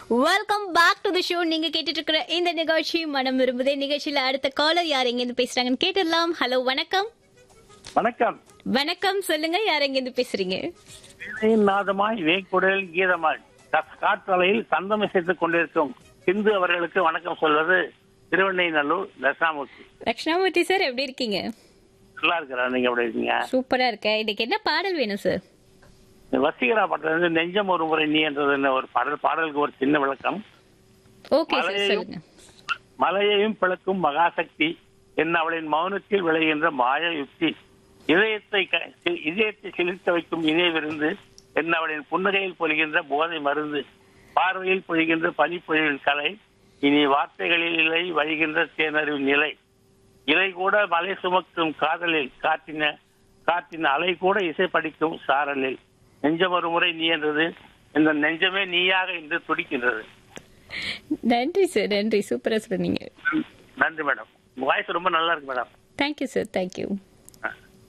welcome back to the show நீங்க கேட்டுட்டு இருக்கிற இந்த நிகழ்ச்சி மனம் விரும்புதே நிகழ்ச்சியில அடுத்த காலர் யார் எங்க இருந்து பேசுறாங்கன்னு கேட்டுடலாம் ஹலோ வணக்கம் வணக்கம் வணக்கம் சொல்லுங்க யார் எங்க இருந்து பேசுறீங்க வீணையின் நாதமாய் வேக்குடல் கீதமாய் கஸ்- காற்றலையில் சந்தம் இசைத்துக் கொண்டிருக்கும் சிந்து அவர்களுக்கு வணக்கம் சொல்வது திருவண்ணைநல்லூர் தட்சிணாமூர்த்தி லக்ஷ்ணாமூர்த்தி சார் எப்படி இருக்கீங்க நல்லா இருக்கிறார் நீங்க எப்படி இருக்கீங்க சூப்பரா இருக்கேன் இன்னைக்கு என்ன பாடல் வேணும் சார் இந்த வசீகரா பாட்டில் இருந்து நெஞ்சம் ஒரு முறை நீ என்றது ஒரு பாடல் பாடலுக்கு ஒரு சின்ன விளக்கம் ஓகே சார் மலையையும் சொல்லுங்க மலையையும் பிளக்கும் மகாசக்தி என்ன அவளின் மௌனத்தில் விளைகின்ற மாய யுக்தி இதயத்தை க- சி- இதயத்தை சிலிர்க்க வைக்கும் இணைய விருந்து என்ன அவளின் புன்னகையில் பொழிகின்ற போதை மருந்து பார்வையில் பொழிகின்ற பனிப்பொழிவின் கலை இனி வார்த்தைகளில் இலை வழிகின்ற தேனறிவு நிலை இலை கூட மலை சுமக்கும் காதலில் காற்றின காற்றின் அலை கூட இசை படிக்கும் சாரலில் நெஞ்சம் ஒரு முறை நீ என்றது இந்த நெஞ்சமே நீயாக இன்று துடிக்கின்றது நன்றி சார் நன்றி சூப்பரா சொன்னீங்க நன்றி மேடம் வாய்ஸ் ரொம்ப நல்லா இருக்கு மேடம் தேங்க்யூ சார் தேங்க்யூ